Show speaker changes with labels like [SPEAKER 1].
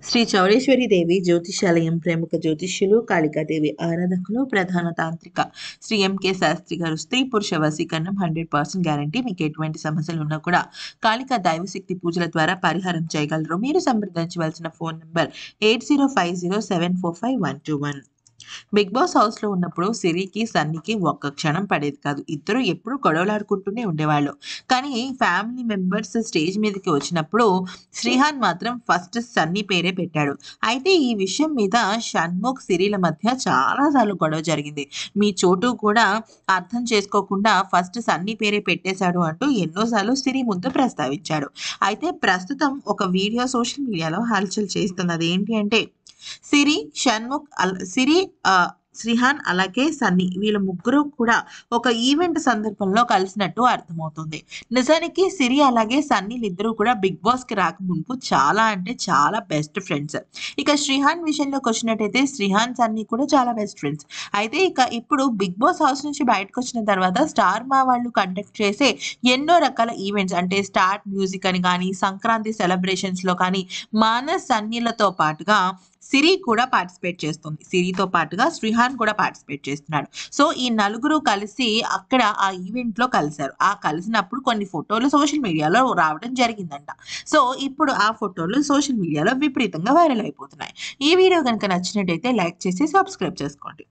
[SPEAKER 1] శ్రీ చౌడేశ్వరి దేవి జ్యోతిషాలయం ప్రముఖ జ్యోతిష్యులు కాళికాదేవి ఆరాధకులు ప్రధాన తాంత్రిక శ్రీ ఎంకే శాస్త్రి గారు స్త్రీ పురుష వశీకరణం హండ్రెడ్ పర్సెంట్ గ్యారంటీ మీకు ఎటువంటి సమస్యలు ఉన్నా కూడా కాళికా దైవశక్తి పూజల ద్వారా పరిహారం చేయగలరు మీరు సంప్రదించవలసిన phone number eight zero five zero seven four five one two one big boss house లో ఉన్నప్పుడు సిరికి సన్నీకి ఒక్క క్షణం పడేది కాదు ఇద్దరు ఎప్పుడు గొడవలాడుకుంటూనే ఉండేవాళ్ళు కానీ ఫ్యామిలీ మెంబర్స్ స్టేజ్ మీదకి వచ్చినప్పుడు శ్రీహాన్ మాత్రం ఫస్ట్ సన్నీ పేరే పెట్టాడు అయితే ఈ విషయం మీద షణ్ముఖ్ సిరిల మధ్య చాలాసార్లు గొడవ జరిగింది మీ చోటు కూడా అర్థం చేసుకోకుండా ఫస్ట్ సన్నీ పేరే పెట్టేశాడు అంటూ ఎన్నోసార్లు సిరి ముందు ప్రస్తావించాడు అయితే ప్రస్తుతం ఒక వీడియో సోషల్ మీడియాలో హల్చల్ చేస్తుంది అదేంటి అంటే సిరి షణ్ముఖ్ అల్- సిరి ఆ, శ్రీహాన్ అలాగే సన్నీ వీళ్ళ ముగ్గురు కూడా ఒక ఈవెంట్ సందర్భంలో కలిసినట్టు అర్థమవుతుంది నిజానికి సిరి అలాగే సన్నీలు ఇద్దరు కూడా బిగ్ బాస్ కి రాకముందు చాలా అంటే చాలా బెస్ట్ ఫ్రెండ్స్ ఇక శ్రీహాన్ విషయంలోకి వచ్చినట్టయితే శ్రీహాన్ సన్నీ కూడా చాలా బెస్ట్ ఫ్రెండ్స్ అయితే ఇక ఇప్పుడు బిగ్ బాస్ హౌస్ నుంచి బయటకు వచ్చిన తర్వాత స్టార్ మా వాళ్ళు కండక్ట్ చేసే ఎన్నో రకాల ఈవెంట్స్ అంటే స్టార్ట్ మ్యూజిక్ అని కానీ సంక్రాంతి సెలబ్రేషన్స్ లో కానీ మానస్ సన్నీలతో పాటుగా సిరి కూడా పార్టిసిపేట్ చేస్తుంది సిరితో పాటుగా శ్రీహాన్ కూడా పార్టిసిపేట్ చేస్తున్నాడు సో ఈ నలుగురు కలిసి అక్కడ ఆ ఈవెంట్ లో కలిశారు ఆ కలిసినప్పుడు కొన్ని ఫోటోలు సోషల్ మీడియాలో రావడం జరిగిందంట సో ఇప్పుడు ఆ ఫోటోలు సోషల్ మీడియాలో విపరీతంగా వైరల్ అయిపోతున్నాయి ఈ వీడియో కనుక నచ్చినట్టయితే లైక్ చేసి సబ్స్క్రైబ్ చేసుకోండి